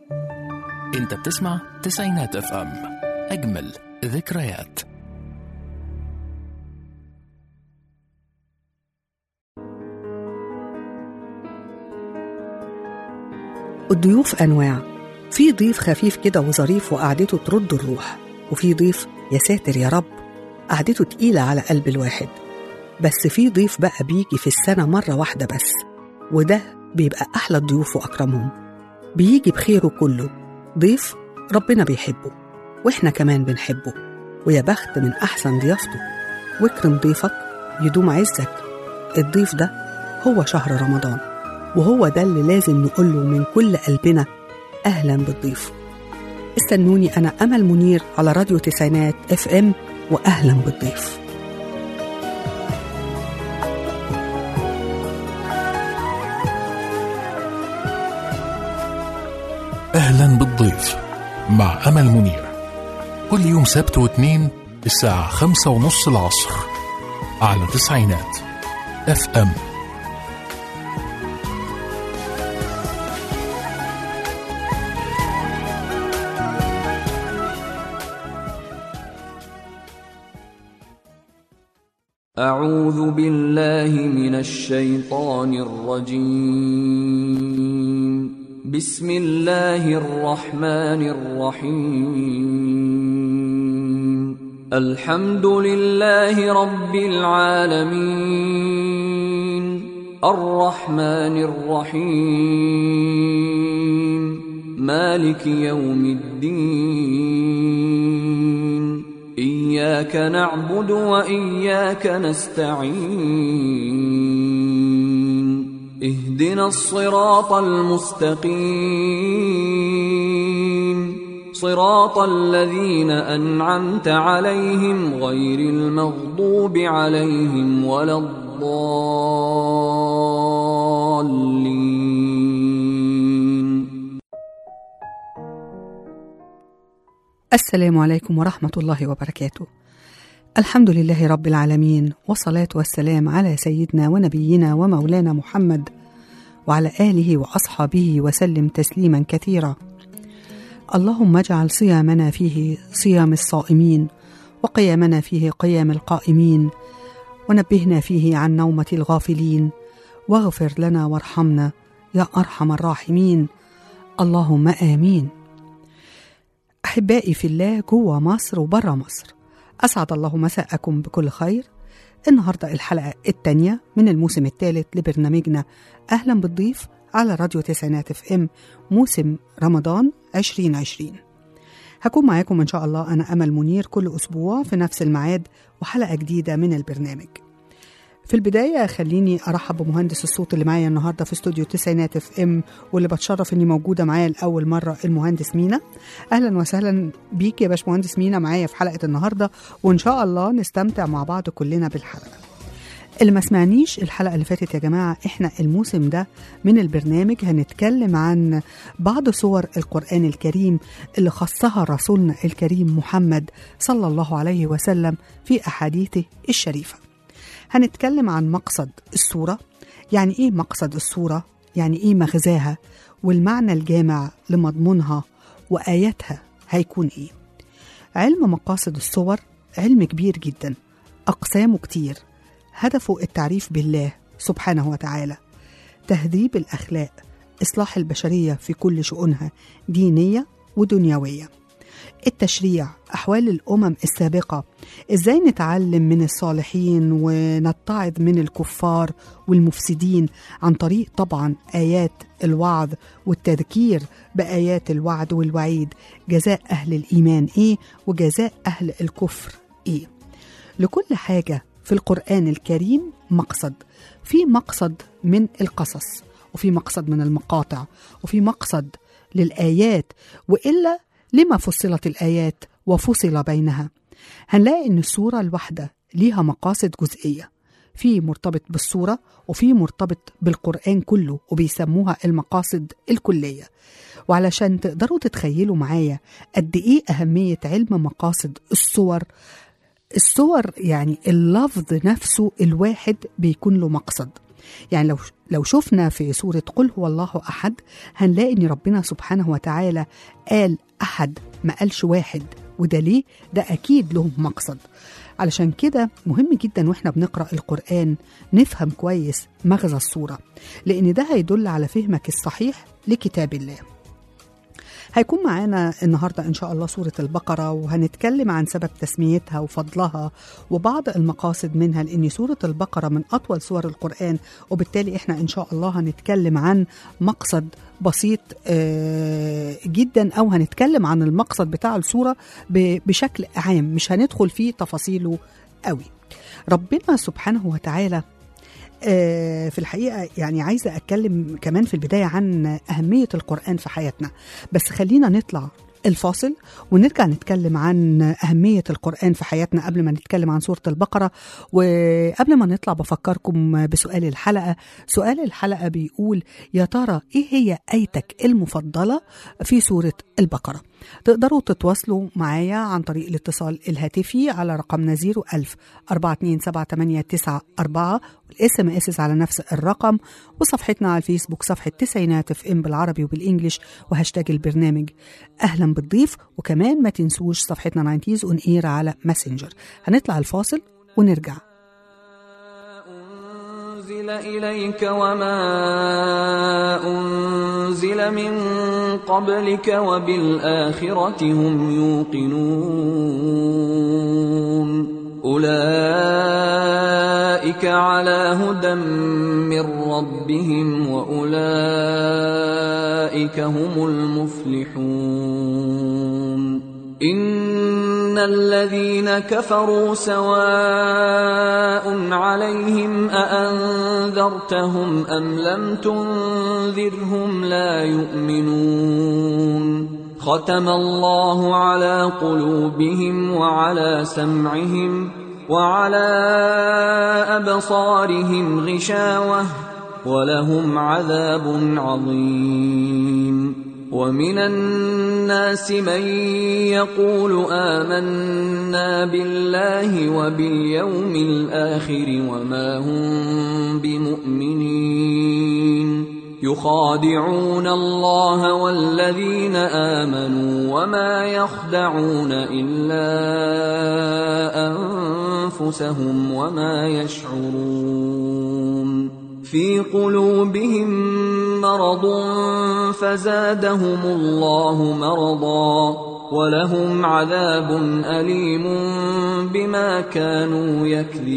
انت بتسمع تسعينات اف ام اجمل ذكريات الضيوف أنواع في ضيف خفيف كده وظريف وقعدته ترد الروح وفي ضيف يا ساتر يا رب قعدته تقيلة على قلب الواحد بس في ضيف بقى بيجي في السنة مرة واحدة بس وده بيبقى أحلى الضيوف وأكرمهم بيجي بخيره كله ضيف ربنا بيحبه وإحنا كمان بنحبه ويا بخت من أحسن ضيافته واكرم ضيفك يدوم عزك الضيف ده هو شهر رمضان وهو ده اللي لازم نقوله من كل قلبنا أهلا بالضيف استنوني أنا أمل منير على راديو تسعينات اف ام وأهلا بالضيف اهلا بالضيف مع امل منير كل يوم سبت واثنين الساعة خمسة ونص العصر على تسعينات اف ام أعوذ بالله من الشيطان الرجيم بسم الله الرحمن الرحيم الحمد لله رب العالمين الرحمن الرحيم مالك يوم الدين إياك نعبد وإياك نستعين اهدنا الصراط المستقيم صراط الذين أنعمت عليهم غير المغضوب عليهم ولا الضالين السلام عليكم ورحمة الله وبركاته الحمد لله رب العالمين والصلاة والسلام على سيدنا ونبينا ومولانا محمد وعلى آله وأصحابه وسلم تسليما كثيرا اللهم اجعل صيامنا فيه صيام الصائمين وقيامنا فيه قيام القائمين ونبهنا فيه عن نومة الغافلين واغفر لنا وارحمنا يا أرحم الراحمين اللهم آمين أحبائي في الله جوه مصر وبره مصر أسعد الله مساءكم بكل خير النهاردة الحلقة الثانية من الموسم الثالث لبرنامجنا أهلا بالضيف على راديو تسعينات اف ام موسم رمضان 2020 هكون معاكم إن شاء الله أنا أمل منير كل أسبوع في نفس الميعاد وحلقة جديدة من البرنامج في البداية خليني أرحب بمهندس الصوت اللي معايا النهاردة في استوديو تسعينات اف ام واللي بتشرف إني موجودة معايا لأول مرة المهندس مينا أهلا وسهلا بيك يا باشمهندس مينا معايا في حلقة النهاردة وإن شاء الله نستمتع مع بعض كلنا بالحلقة اللي ما سمعنيش الحلقة اللي فاتت يا جماعة احنا الموسم ده من البرنامج هنتكلم عن بعض صور القرآن الكريم اللي خصها رسولنا الكريم محمد صلى الله عليه وسلم في أحاديثه الشريفة هنتكلم عن مقصد الصورة يعني إيه مقصد الصورة يعني إيه مغزاها والمعنى الجامع لمضمونها وآياتها هيكون إيه علم مقاصد الصور علم كبير جدا أقسامه كتير هدفه التعريف بالله سبحانه وتعالى تهذيب الأخلاق إصلاح البشرية في كل شؤونها دينية ودنيوية التشريع أحوال الأمم السابقة إزاي نتعلم من الصالحين ونتعظ من الكفار والمفسدين عن طريق طبعا آيات الوعظ والتذكير بآيات الوعد والوعيد جزاء أهل الإيمان إيه وجزاء أهل الكفر إيه لكل حاجة في القرآن الكريم مقصد في مقصد من القصص وفي مقصد من المقاطع وفي مقصد للآيات وإلا لما فصلت الآيات وفصل بينها هنلاقي إن السورة الواحدة ليها مقاصد جزئية في مرتبط بالصورة وفي مرتبط بالقرآن كله وبيسموها المقاصد الكلية وعلشان تقدروا تتخيلوا معايا قد إيه أهمية علم مقاصد الصور الصور يعني اللفظ نفسه الواحد بيكون له مقصد يعني لو لو شفنا في سورة قل هو الله أحد هنلاقي إن ربنا سبحانه وتعالى قال أحد ما قالش واحد وده ليه؟ ده أكيد له مقصد علشان كده مهم جدا واحنا بنقرأ القرآن نفهم كويس مغزى الصورة لأن ده هيدل على فهمك الصحيح لكتاب الله هيكون معانا النهارده ان شاء الله سوره البقره وهنتكلم عن سبب تسميتها وفضلها وبعض المقاصد منها لان سوره البقره من اطول سور القران وبالتالي احنا ان شاء الله هنتكلم عن مقصد بسيط آه، جدا او هنتكلم عن المقصد بتاع السوره ب- بشكل عام مش هندخل فيه تفاصيله قوي ربنا سبحانه وتعالى آه، في الحقيقة يعني عايزة أتكلم كمان في البداية عن أهمية القرآن في حياتنا بس خلينا نطلع الفاصل ونرجع نتكلم عن أهمية القرآن في حياتنا قبل ما نتكلم عن سورة البقرة وقبل ما نطلع بفكركم بسؤال الحلقة سؤال الحلقة بيقول يا ترى إيه هي آيتك المفضلة في سورة البقرة تقدروا تتواصلوا معايا عن طريق الاتصال الهاتفي على رقمنا 01000 4278994 والاس ام اس على نفس الرقم وصفحتنا على الفيسبوك صفحه تسعينات اف ام بالعربي وبالانجلش وهاشتاج البرنامج اهلا بالضيف وكمان ما تنسوش صفحتنا 90 اون اير على ماسنجر هنطلع الفاصل ونرجع أنزل إليك وما أنزل من قبلك وبالآخرة هم يوقنون أولئك على هدى من ربهم وأولئك هم المفلحون إن الذين كفروا سواء عليهم أأنذرتهم أم لم تنذرهم لا يؤمنون ختم الله على قلوبهم وعلى سمعهم وعلى أبصارهم غشاوة ولهم عذاب عظيم ومن الناس من يقول آمنا بالله وباليوم الآخر وما هم بمؤمنين يخادعون الله والذين آمنوا وما يخدعون إلا أنفسهم وما يشعرون في قلوبهم مرض فزادهم الله مرضا ولهم عذاب أليم بما كانوا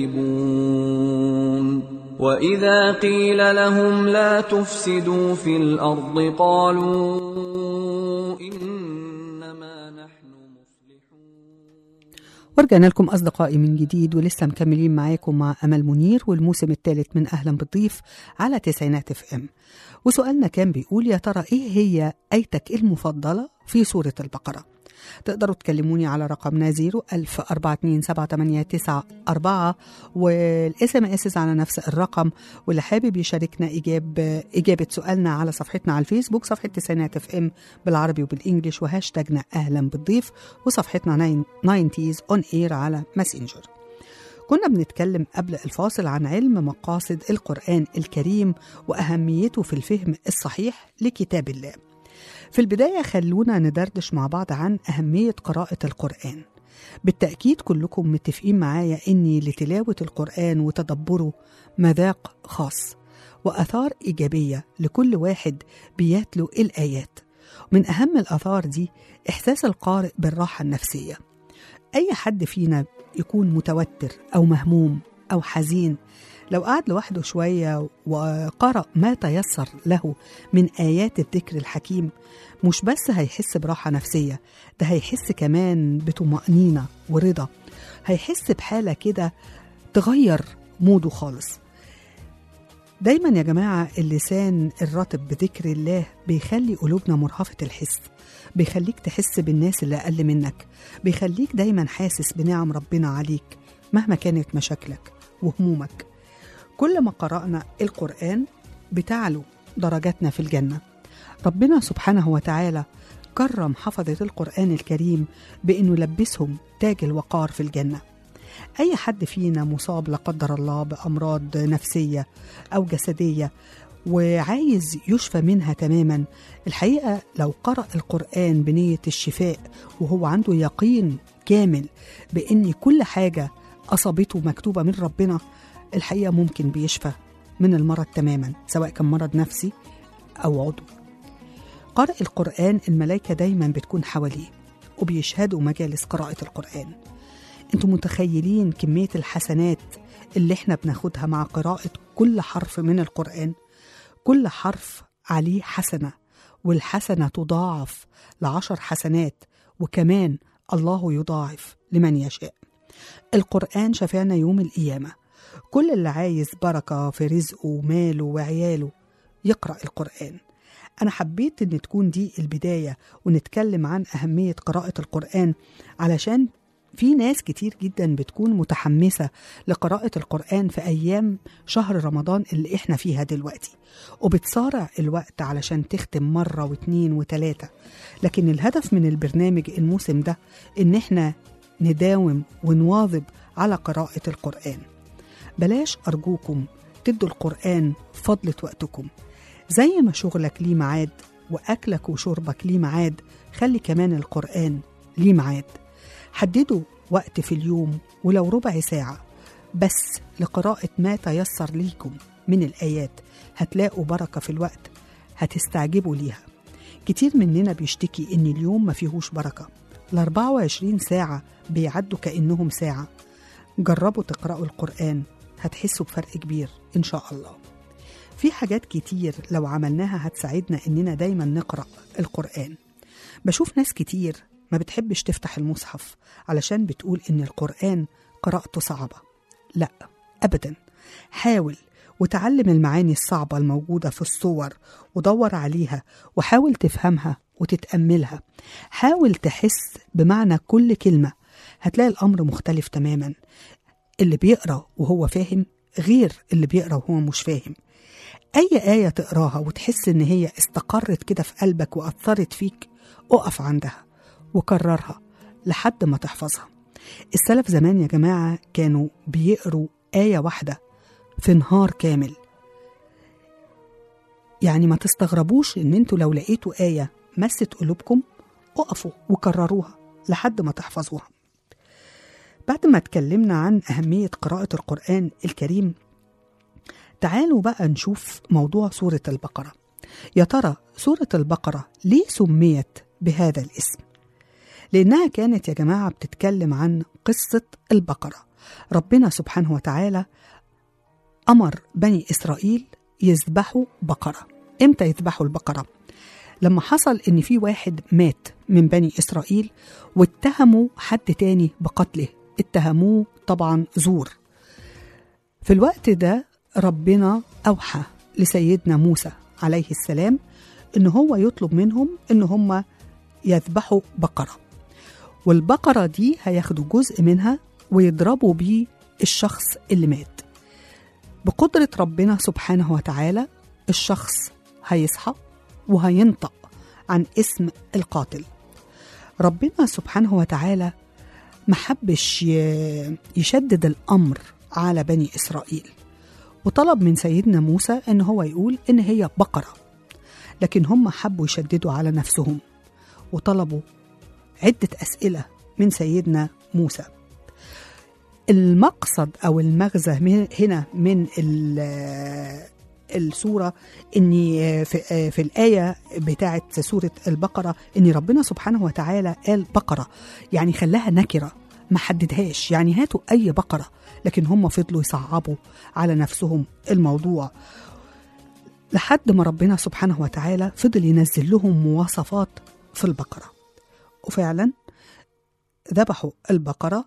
يكذبون وإذا قيل لهم لا تفسدوا في الأرض قالوا إنما نحن مصلحون ورجعنا لكم أصدقائي من جديد ولسه مكملين معاكم مع أمل منير والموسم الثالث من أهلا بالضيف على تسعينات اف ام وسؤالنا كان بيقول يا ترى إيه هي آيتك المفضلة في سورة البقرة تقدروا تكلموني على رقمنا 010427894 والاس ام اس على نفس الرقم واللي حابب يشاركنا إجاب إجابة سؤالنا على صفحتنا على الفيسبوك صفحة تسعينات اف ام بالعربي وبالإنجليش وهاشتاجنا أهلا بالضيف وصفحتنا 90s اون اير على ماسنجر كنا بنتكلم قبل الفاصل عن علم مقاصد القرآن الكريم وأهميته في الفهم الصحيح لكتاب الله في البداية خلونا ندردش مع بعض عن أهمية قراءة القرآن بالتأكيد كلكم متفقين معايا إني لتلاوة القرآن وتدبره مذاق خاص وآثار إيجابية لكل واحد بيتلو الآيات من أهم الآثار دي إحساس القارئ بالراحة النفسية أي حد فينا يكون متوتر أو مهموم أو حزين لو قعد لوحده شوية وقرأ ما تيسر له من آيات الذكر الحكيم مش بس هيحس براحة نفسية ده هيحس كمان بطمأنينة ورضا هيحس بحالة كده تغير موده خالص دايما يا جماعة اللسان الرطب بذكر الله بيخلي قلوبنا مرهفة الحس بيخليك تحس بالناس اللي أقل منك بيخليك دايما حاسس بنعم ربنا عليك مهما كانت مشاكلك وهمومك كل ما قرأنا القرآن بتعلو درجاتنا في الجنة ربنا سبحانه وتعالى كرم حفظة القرآن الكريم بأنه لبسهم تاج الوقار في الجنة أي حد فينا مصاب لا قدر الله بأمراض نفسية أو جسدية وعايز يشفى منها تماما الحقيقة لو قرأ القرآن بنية الشفاء وهو عنده يقين كامل بأن كل حاجة أصابته مكتوبة من ربنا الحقيقة ممكن بيشفى من المرض تماما سواء كان مرض نفسي أو عضوي قارئ القرآن الملائكة دايما بتكون حواليه وبيشهدوا مجالس قراءة القرآن انتوا متخيلين كمية الحسنات اللي احنا بناخدها مع قراءة كل حرف من القرآن كل حرف عليه حسنة والحسنة تضاعف لعشر حسنات وكمان الله يضاعف لمن يشاء القرآن شفانا يوم القيامة كل اللي عايز بركة في رزقه وماله وعياله يقرأ القرآن أنا حبيت إن تكون دي البداية ونتكلم عن أهمية قراءة القرآن علشان في ناس كتير جدا بتكون متحمسة لقراءة القرآن في أيام شهر رمضان اللي إحنا فيها دلوقتي وبتصارع الوقت علشان تختم مرة واتنين وتلاتة لكن الهدف من البرنامج الموسم ده إن إحنا نداوم ونواظب على قراءة القرآن بلاش أرجوكم تدوا القرآن فضلة وقتكم زي ما شغلك ليه ميعاد وأكلك وشربك ليه ميعاد خلي كمان القرآن ليه ميعاد حددوا وقت في اليوم ولو ربع ساعة بس لقراءة ما تيسر ليكم من الآيات هتلاقوا بركة في الوقت هتستعجبوا ليها كتير مننا بيشتكي إن اليوم ما فيهوش بركة ال 24 ساعة بيعدوا كأنهم ساعة جربوا تقرأوا القرآن هتحسوا بفرق كبير إن شاء الله في حاجات كتير لو عملناها هتساعدنا إننا دايما نقرأ القرآن بشوف ناس كتير ما بتحبش تفتح المصحف علشان بتقول إن القرآن قراءته صعبة لا أبدا حاول وتعلم المعاني الصعبة الموجودة في الصور ودور عليها وحاول تفهمها وتتأملها حاول تحس بمعنى كل كلمة هتلاقي الأمر مختلف تماما اللي بيقرأ وهو فاهم غير اللي بيقرأ وهو مش فاهم أي آية تقراها وتحس إن هي استقرت كده في قلبك وأثرت فيك أقف عندها وكررها لحد ما تحفظها السلف زمان يا جماعة كانوا بيقروا آية واحدة في نهار كامل يعني ما تستغربوش إن انتوا لو لقيتوا آية مست قلوبكم اقفوا وكرروها لحد ما تحفظوها بعد ما اتكلمنا عن أهمية قراءة القرآن الكريم تعالوا بقى نشوف موضوع سورة البقرة يا ترى سورة البقرة ليه سميت بهذا الاسم؟ لأنها كانت يا جماعة بتتكلم عن قصة البقرة ربنا سبحانه وتعالى أمر بني إسرائيل يذبحوا بقرة إمتى يذبحوا البقرة؟ لما حصل إن في واحد مات من بني إسرائيل واتهموا حد تاني بقتله اتهموه طبعا زور في الوقت ده ربنا أوحى لسيدنا موسى عليه السلام إن هو يطلب منهم إن هم يذبحوا بقرة والبقرة دي هياخدوا جزء منها ويضربوا بيه الشخص اللي مات بقدرة ربنا سبحانه وتعالى الشخص هيصحى وهينطق عن اسم القاتل ربنا سبحانه وتعالى محبش يشدد الأمر على بني إسرائيل وطلب من سيدنا موسى ان هو يقول ان هي بقره لكن هم حبوا يشددوا على نفسهم وطلبوا عده اسئله من سيدنا موسى المقصد او المغزى هنا من السوره ان في, في الايه بتاعه سوره البقره ان ربنا سبحانه وتعالى قال بقره يعني خلاها نكره ما حددهاش يعني هاتوا اي بقره لكن هم فضلوا يصعبوا على نفسهم الموضوع لحد ما ربنا سبحانه وتعالى فضل ينزل لهم مواصفات في البقرة وفعلا ذبحوا البقرة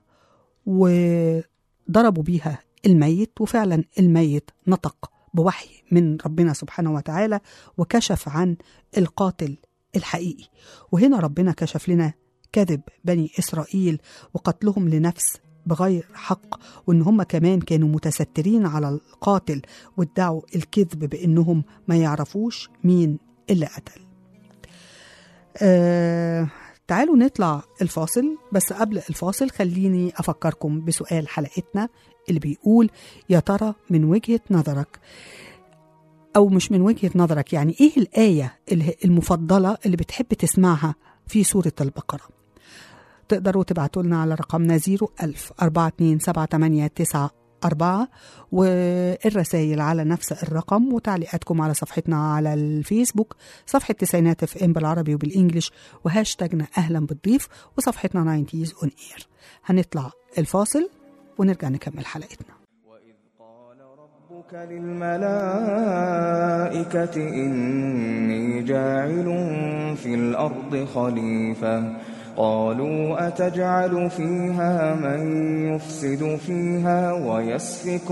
وضربوا بيها الميت وفعلا الميت نطق بوحي من ربنا سبحانه وتعالى وكشف عن القاتل الحقيقي وهنا ربنا كشف لنا كذب بني إسرائيل وقتلهم لنفس بغير حق وان هم كمان كانوا متسترين على القاتل وادعوا الكذب بانهم ما يعرفوش مين اللي قتل آه تعالوا نطلع الفاصل بس قبل الفاصل خليني أفكركم بسؤال حلقتنا اللي بيقول يا ترى من وجهة نظرك أو مش من وجهة نظرك يعني إيه الآية اللي- المفضلة اللي بتحب تسمعها في سورة البقرة تقدروا تبعتوا لنا على رقمنا 01000 42789 أربعة والرسائل على نفس الرقم وتعليقاتكم على صفحتنا على الفيسبوك صفحة تسعينات اف ام بالعربي وبالإنجليش وهاشتاجنا أهلا بالضيف وصفحتنا 90s on air هنطلع الفاصل ونرجع نكمل حلقتنا وإذ قال ربك للملائكة إني جاعل في الأرض خليفة قالوا أتجعل فيها من يفسد فيها ويسفك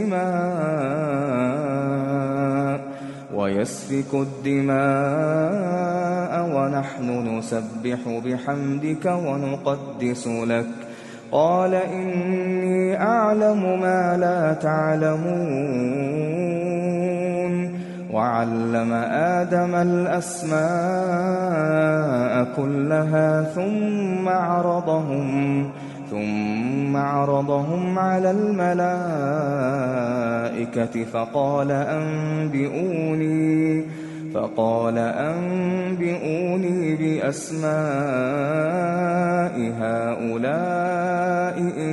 الدماء ويسفك الدماء ونحن نسبح بحمدك ونقدس لك قال إني أعلم ما لا تعلمون وعلم آدم الأسماء كلها ثم عرضهم ثم عرضهم على الملائكة فقال أنبئوني فقال أنبئوني بأسماء هؤلاء إن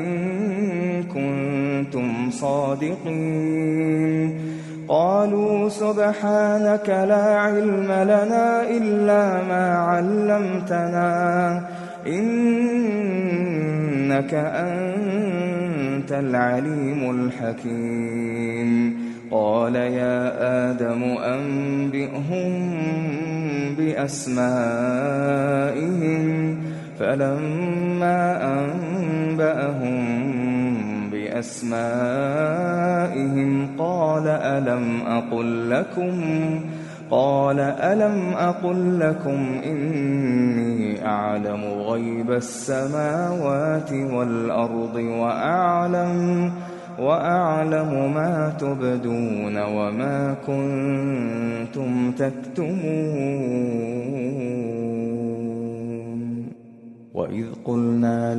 كنتم صادقين قالوا سبحانك لا علم لنا إلا ما علمتنا إنك أنت العليم الحكيم قال يا آدم أنبئهم بأسمائهم فلما أنبأهم بأسمائهم قال ألم أقل لكم قال ألم أقل لكم إني أعلم غيب السماوات والأرض وأعلم وأعلم ما تبدون وما كنتم تكتمون وإذ قلنا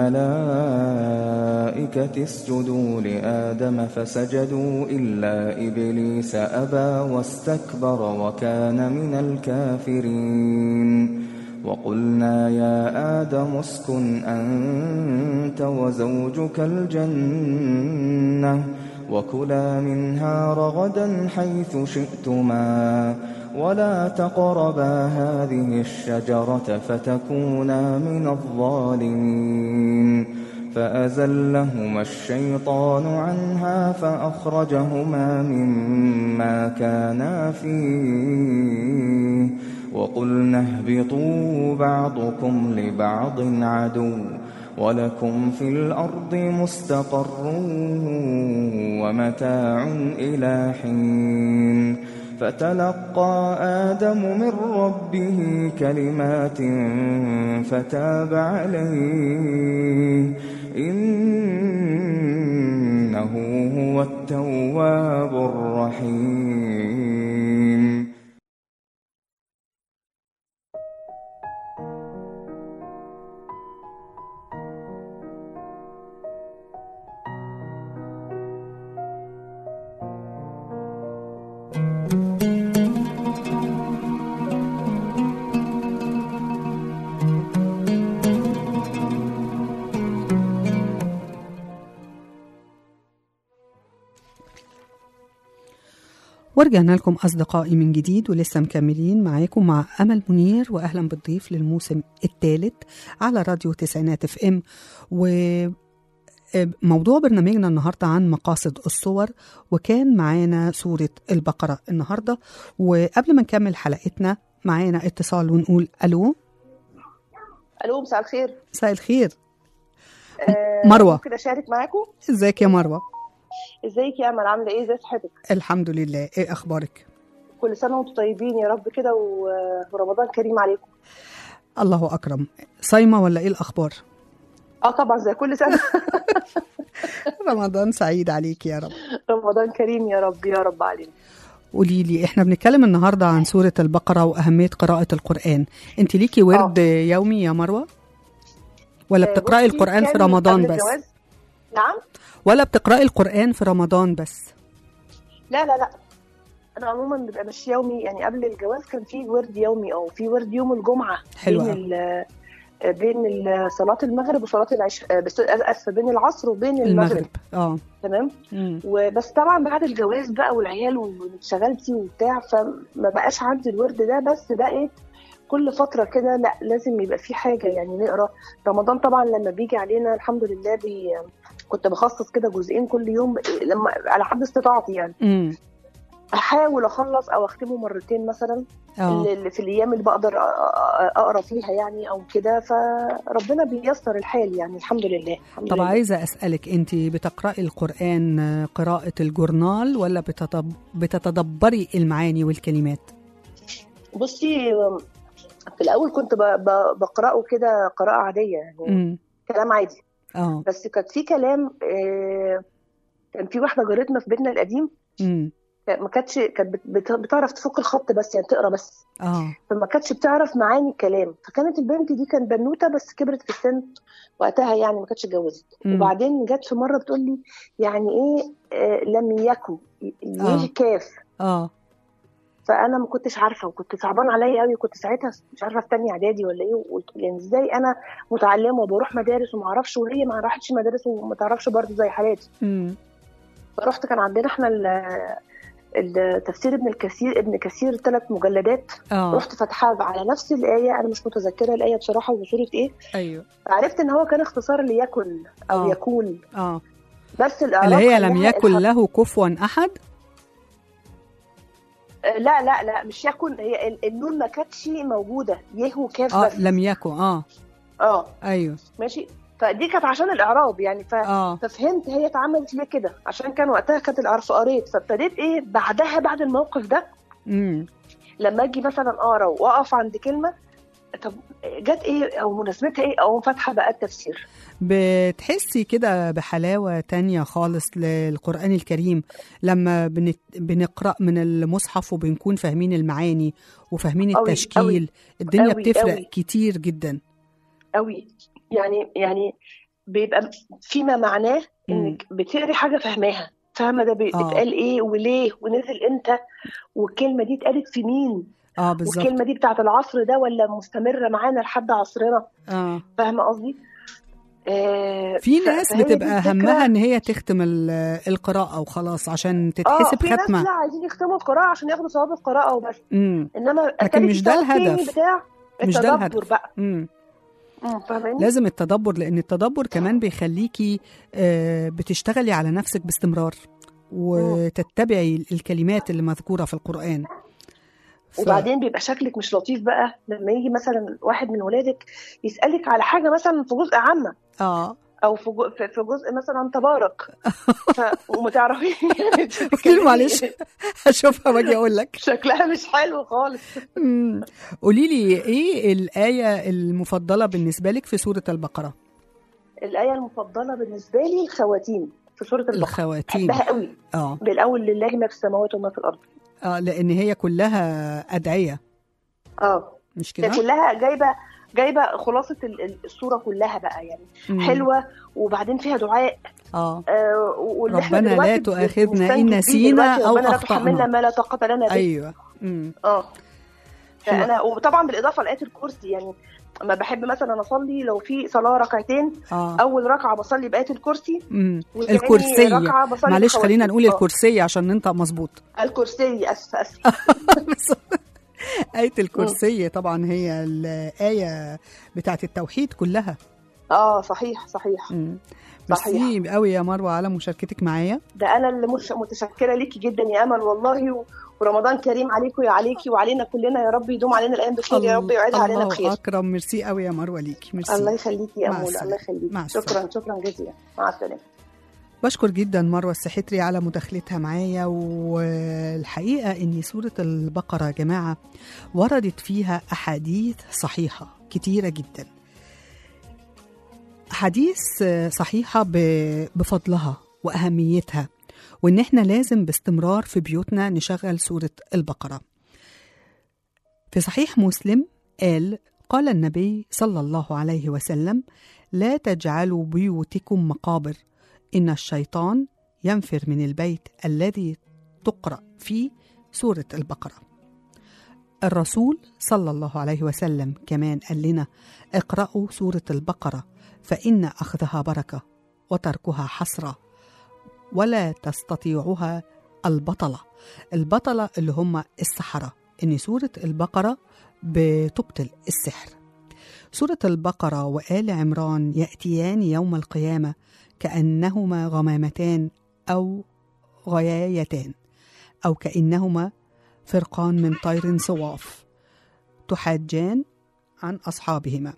للملائكة اسجدوا لآدم فسجدوا إلا إبليس أبى واستكبر وكان من الكافرين وقلنا يا آدم اسكن أنت وزوجك الجنة وكلا منها رغدا حيث شئتما ولا تقربا هذه الشجرة فتكونا من الظالمين فأزلهما الشيطان عنها فأخرجهما مما كانا فيه وقلنا اهبطوا بعضكم لبعض عدو ولكم في الأرض مستقر ومتاع إلى حين فتلقى آدم من ربه كلمات فتاب عليه إنه هو التواب الرحيم ورجعنا لكم أصدقائي من جديد ولسه مكملين معاكم مع أمل منير وأهلا بالضيف للموسم الثالث على راديو تسعينات اف ام وموضوع برنامجنا النهاردة عن مقاصد الصور وكان معانا سورة البقرة النهاردة وقبل ما نكمل حلقتنا معانا اتصال ونقول ألو الو مساء الخير مساء الخير آه، مروة. ممكن اشارك معاكم ازيك يا مروة ازيك يا امل عامله ايه ازي صحتك الحمد لله ايه أخبارك كل سنه وانتم طيبين يا رب كده و- ورمضان كريم عليكم الله أكرم صايمة ولا ايه الأخبار اه طبعا زي كل سنه رمضان سعيد عليك يا رب رمضان كريم يا رب يا رب علينا قولي لي احنا بنتكلم النهارده عن سوره البقره واهميه قراءه القران انت ليكي ورد يومي يا مروه ولا آه، بتقراي بصي، القران في كان رمضان قبل بس الجواز- نعم ولا بتقراي القران في رمضان بس لا لا لا انا عموما بيبقى مش يومي يعني قبل الجواز كان في ورد يومي او في ورد يوم الجمعه حلو بين أوي. ال- بين ال- صلاه المغرب وصلاه العشاء بس اسف بين العصر وبين المغرب, المغرب اه تمام مم. وبس طبعا بعد الجواز بقى والعيال وانشغلتي وبتاع فما بقاش عندي الورد ده بس بقيت كل فترة كده لا لازم يبقى في حاجة يعني نقرا رمضان طبعا لما بيجي علينا الحمد لله بي كنت بخصص كده جزئين كل يوم لما على حد استطاعتي يعني مم. احاول اخلص او اختمه مرتين مثلا اه اللي في الايام اللي بقدر أ- أ- اقرا فيها يعني او كده فربنا بييسر الحال يعني الحمد لله الحمد طب لله. عايزه اسالك انت بتقراي القران قراءه الجورنال ولا بتتب... بتتدبري المعاني والكلمات بصي في الاول كنت ب- ب- بقراه كده قراءه عاديه يعني مم. كلام عادي اه بس كانت في كلام آه، كان في واحده جارتنا في بيتنا القديم مم. ما كانتش كانت بت- بت- بتعرف تفك الخط بس يعني تقرا بس اه فما كانتش بتعرف معاني الكلام فكانت البنت دي كانت بنوته بس كبرت في السن وقتها يعني ما كانتش اتجوزت مم. وبعدين جت في مره بتقول لي يعني ايه آه، لم يكن آه. يه كاف اه فانا ما كنتش عارفه وكنت صعبان عليا قوي كنت ساعتها مش عارفه في تانية اعدادي ولا ايه وقلت يعني ازاي انا متعلمه وبروح مدارس وما اعرفش وهي ما راحتش مدارس وما تعرفش برضه زي حالاتي مم. فرحت كان عندنا احنا ال- التفسير ابن الكثير ابن كثير ثلاث مجلدات اه رحت فاتحاها على نفس الايه انا مش متذكره الايه بصراحه وسوره ايه ايوه عرفت ان هو كان اختصار ليكن او آه. يكون اه بس اللي الاعراب هي لم خلاها يكن الحق- له كفوا احد آه، لا لا لا مش يكن هي ال- النون ما كانتش موجوده يه وكاف اه بس لم يكن اه اه ايوه ماشي فدي كانت عشان الاعراب يعني ف... اه ففهمت هي اتعملت ليه كده عشان كان وقتها كانت الاعراب قريت فابتديت ايه بعدها بعد الموقف ده امم لما اجي مثلا اقرا واقف عند كلمه طب جت ايه او مناسبتها ايه او فاتحه بقى التفسير بتحسي كده بحلاوة تانية خالص للقرآن الكريم لما بنت... بنقرأ من المصحف وبنكون فاهمين المعاني وفاهمين أوي، التشكيل أوي، الدنيا أوي، بتفرق أوي. كتير جدا قوي يعني يعني بيبقى فيما معناه انك بتقري حاجه فاهماها فاهمه ده بي- آه. بيتقال ايه وليه ونزل امتى والكلمه دي اتقالت في مين اه بالظبط والكلمه دي بتاعت العصر ده ولا مستمره معانا لحد عصرنا اه فاهمه قصدي آه في ف- ناس فهي دي بتبقى الفكرة. همها ان هي تختم ال- القراءة وخلاص عشان اه تتحسب في ناس ختمة لا عايزين يختموا القراءه عشان ياخدوا ثواب القراءه وبس امم انما لكن التالت مش ده السبب التاني الهدف. بتاع مش ده التدبر الهدف. بقى امم مم، فاهماني لازم التدبر لان التدبر كمان بيخليكي آه، بتشتغلي على نفسك باستمرار وتتبعي الكلمات اللي مذكورة في القرآن ف... وبعدين بيبقى شكلك مش لطيف بقى لما يجي مثلا واحد من ولادك يسالك على حاجه مثلا في جزء عامه اه او في جو- في في جزء مثلا تبارك ف... وما تعرفيش قلت له معلش هشوفها واجي اقول لك شكلها مش حلو خالص أمم. قولي لي ايه الآية المفضلة بالنسبة لك في سورة البقرة الايه المفضله بالنسبه لي الخواتيم في سوره البقره الخواتيم بحبها قوي اه بالاول لله ما في السماوات وما في الارض اه لان هي كلها أدعية اه مش هي كده كلها جايبه جايبه خلاصه ال- ال- الصوره كلها بقى يعني أمم. حلوه وبعدين فيها دعاء اه آه واللي إحنا ربنا لا دلوقتي تؤاخذنا بنستنجد إن بيه نسينا دلوقتي، أو ربنا لا أخطأنا. تحملنا ما لا طاقه لنا به ايوه أمم. اه حلو. فانا وطبعا بالاضافه لايات الكرسي يعني اما بحب مثلا اصلي لو في صلاه ركعتين اه اول ركعه بصلي بايه الكرسي أمم. وتاني الكرسية ركعه بصلي معلش بخواتيم. خلينا نقول آه، الكرسية عشان ننطق مظبوط الكرسي اسفه اسفه بس آية الكرسي طبعا هي الآية بتاعت التوحيد كلها اه صحيح صحيح مم. صحيح. ميرسي قوي يا مروة على مشاركتك معايا ده انا اللي مش متشكره ليكي جدا يا امل والله و... ورمضان كريم عليكم يا عليكي وعلينا كلنا يا رب يدوم علينا الايام بخير يا رب يعيدها علينا الله بخير أكرم ميرسي قوي يا مروة ليكي ميرسي الله يخليكي يا مع امول السلامة. الله يخليكي مع شكرا شكرا جزيلا مع السلامه بشكر جدا مروة السحتري على مداخلتها معايا والحقيقة ان سورة البقرة يا جماعة وردت فيها أحاديث صحيحة كتيرة جدا أحاديث صحيحة ب- بفضلها وأهميتها وإن إحنا لازم باستمرار في بيوتنا نشغل سورة البقرة في صحيح مسلم قال قال النبي صلى الله عليه وسلم لا تجعلوا بيوتكم مقابر إن الشيطان ينفر من البيت الذي تقرأ فيه سورة البقرة الرسول صلى الله عليه وسلم كمان قال لنا اقرأوا سورة البقرة فإن أخذها بركة وتركها حسرة ولا تستطيعها البطلة البطلة اللي هم السحرة إن سورة البقرة بتبطل السحر سورة البقرة وآل عمران يأتيان يوم القيامة كأنهما غمامتان أو غيايتان أو كأنهما فرقان من طير صواف تحاجان عن أصحابهما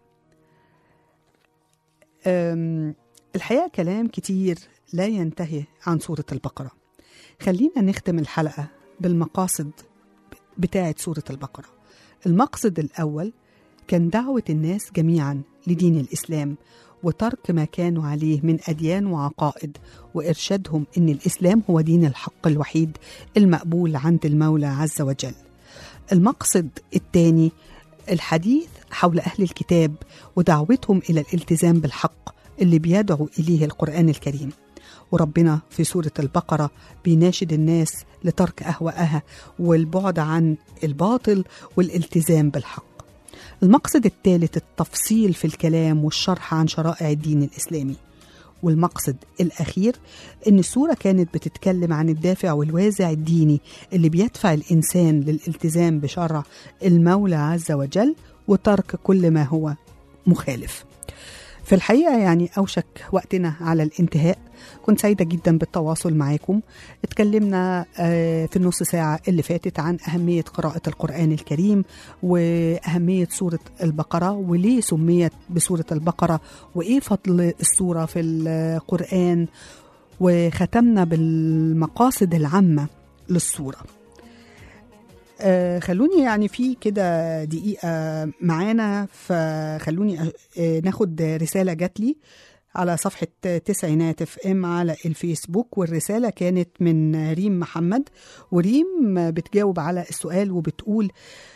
أم، الحقيقة كلام كتير لا ينتهي عن سورة البقرة خلينا نختم الحلقة بالمقاصد بتاعة سورة البقرة المقصد الأول كان دعوة الناس جميعا لدين الإسلام وترك ما كانوا عليه من أديان وعقائد وإرشادهم إن الإسلام هو دين الحق الوحيد المقبول عند المولى عز وجل المقصد الثاني الحديث حول أهل الكتاب ودعوتهم إلى الالتزام بالحق اللي بيدعو إليه القرآن الكريم وربنا في سورة البقرة بيناشد الناس لترك أهوائها والبعد عن الباطل والالتزام بالحق المقصد الثالث التفصيل في الكلام والشرح عن شرائع الدين الإسلامي والمقصد الأخير إن السورة كانت بتتكلم عن الدافع والوازع الديني اللي بيدفع الإنسان للالتزام بشرع المولى عز وجل وترك كل ما هو مخالف في الحقيقة يعني أوشك وقتنا على الانتهاء كنت سعيدة جدا بالتواصل معاكم اتكلمنا آه، في النص ساعة اللي فاتت عن أهمية قراءة القرآن الكريم وأهمية سورة البقرة وليه سميت بسورة البقرة وإيه فضل السورة في القرآن وختمنا بالمقاصد العامة للسورة آه، خلوني يعني في كده دقيقة معانا فخلوني آه، ناخد رسالة جات لي على صفحة تسعينات اف ام على الفيسبوك والرسالة كانت من ريم محمد وريم بتجاوب على السؤال وبتقول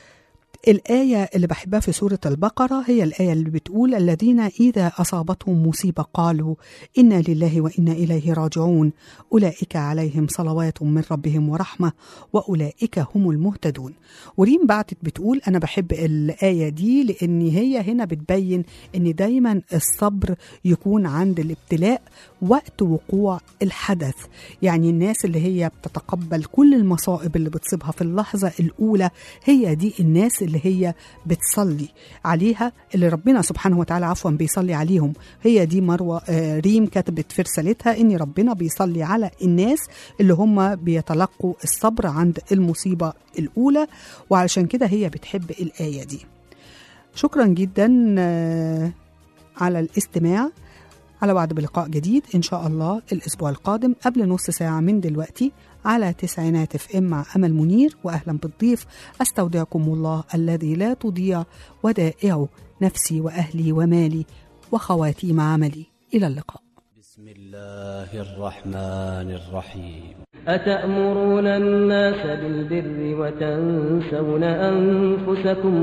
الآية اللي بحبها في سورة البقرة هي الآية اللي بتقول الذين إذا أصابتهم مصيبة قالوا إنا لله وإنا إليه راجعون أولئك عليهم صلوات من ربهم ورحمة وأولئك هم المهتدون وريم بعتت بتقول أنا بحب الآية دي لأن هي هنا بتبين إن دايما الصبر يكون عند الابتلاء وقت وقوع الحدث يعني الناس اللي هي بتتقبل كل المصائب اللي بتصيبها في اللحظة الأولى هي دي الناس اللي هي بتصلي عليها اللي ربنا سبحانه وتعالى عفوا بيصلي عليهم هي دي مروة آه، ريم كتبت في رسالتها إن ربنا بيصلي على الناس اللي هم بيتلقوا الصبر عند المصيبة الأولى وعلشان كده هي بتحب الآية دي شكرا جدا آه، على الاستماع على وعد بلقاء جديد إن شاء الله الأسبوع القادم قبل نص ساعة من دلوقتي على تسعينات اف ام مع أمل منير وأهلا بالضيف أستودعكم الله الذي لا تضيع ودائعه نفسي وأهلي ومالي وخواتيم عملي إلى اللقاء بسم الله الرحمن الرحيم أتأمرون الناس بالبر وتنسون أنفسكم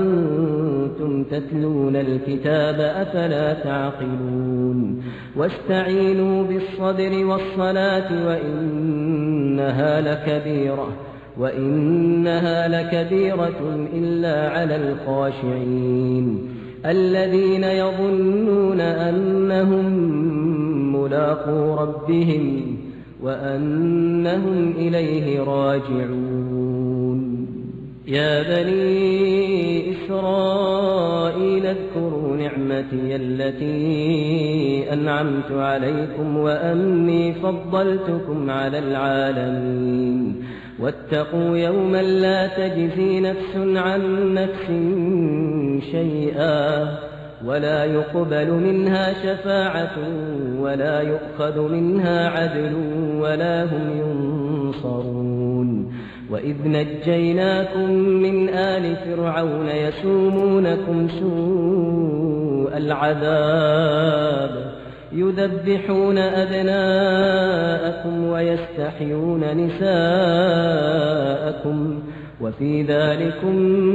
وأنتم تتلون الكتاب أفلا تعقلون واستعينوا بالصبر والصلاة وإنها لكبيرة وإنها لكبيرة إلا على الخاشعين الذين يظنون أنهم ملاقو ربهم وأنهم إليه راجعون يا بني إسرائيل اذكروا نعمتي التي أنعمت عليكم وأني فضلتكم على العالمين واتقوا يوما لا تجزي نفس عن نفس شيئا ولا يقبل منها شفاعة ولا يؤخذ منها عدل ولا هم ينصرون وإذ نجيناكم من آل فرعون يسومونكم سوء العذاب يذبحون أبناءكم ويستحيون نساءكم وفي ذلكم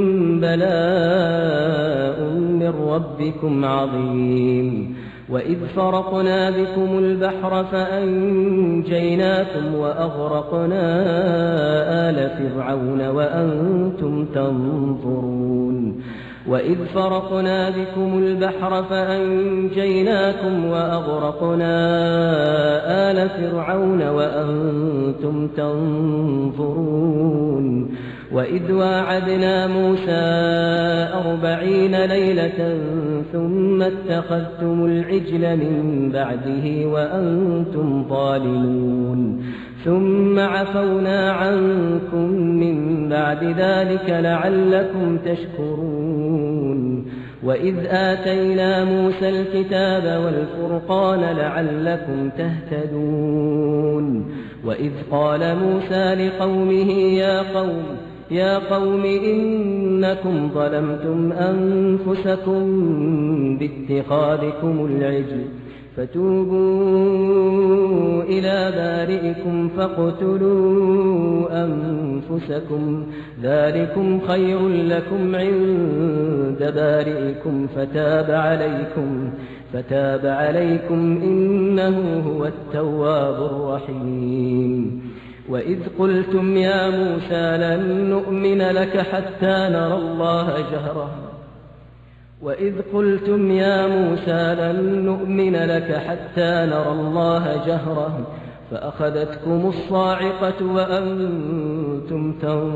بلاء من ربكم عظيم وإذ فرقنا بكم البحر فأنجيناكم وأغرقنا آل فرعون وأنتم تنظرون وإذ فرقنا بكم البحر فأنجيناكم وأغرقنا آل فرعون وأنتم تنظرون وإذ واعدنا موسى أربعين ليلة ثم اتخذتم العجل من بعده وأنتم ظالمون ثم عفونا عنكم من بعد ذلك لعلكم تشكرون وإذ آتينا موسى الكتاب والفرقان لعلكم تهتدون وإذ قال موسى لقومه يا قوم يا قوم إنكم ظلمتم أنفسكم باتخاذكم العجل فتوبوا إلى بارئكم فاقتلوا أنفسكم ذلكم خير لكم عند بارئكم فتاب عليكم فتاب عليكم إنه هو التواب الرحيم وإذ قلتم يا موسى لن نؤمن لك حتى نرى الله جهرة وإذ قلتم يا موسى لن نؤمن لك حتى نرى الله جهرة فأخذتكم الصاعقة وأنتم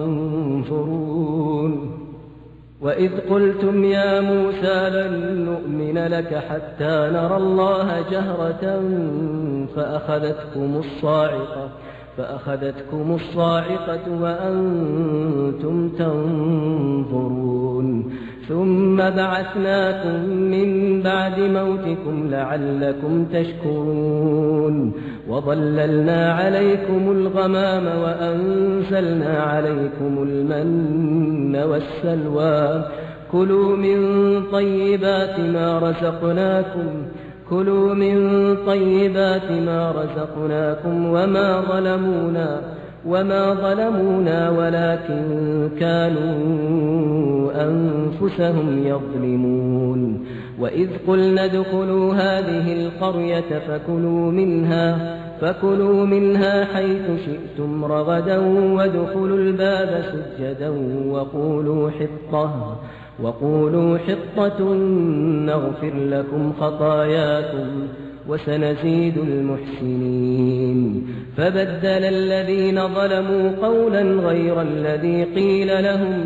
تنظرون وإذ قلتم يا موسى لن نؤمن لك حتى نرى الله جهرة فأخذتكم الصاعقة فأخذتكم الصاعقة وأنتم تنظرون ثم بعثناكم من بعد موتكم لعلكم تشكرون وظللنا عليكم الغمام وأنزلنا عليكم المن والسلوى كلوا من طيبات ما رزقناكم كلوا من طيبات ما رزقناكم وما ظلمونا وما ظلمونا ولكن كانوا أنفسهم يظلمون وإذ قلنا ادخلوا هذه القرية فكلوا منها فكلوا منها حيث شئتم رغدا وادخلوا الباب سجدا وقولوا حطة وقولوا حطة نغفر لكم خطاياكم وسنزيد المحسنين فبدل الذين ظلموا قولا غير الذي قيل لهم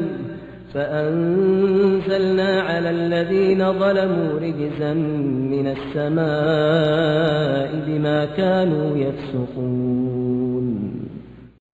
فأنزلنا على الذين ظلموا رجزا من السماء بما كانوا يفسقون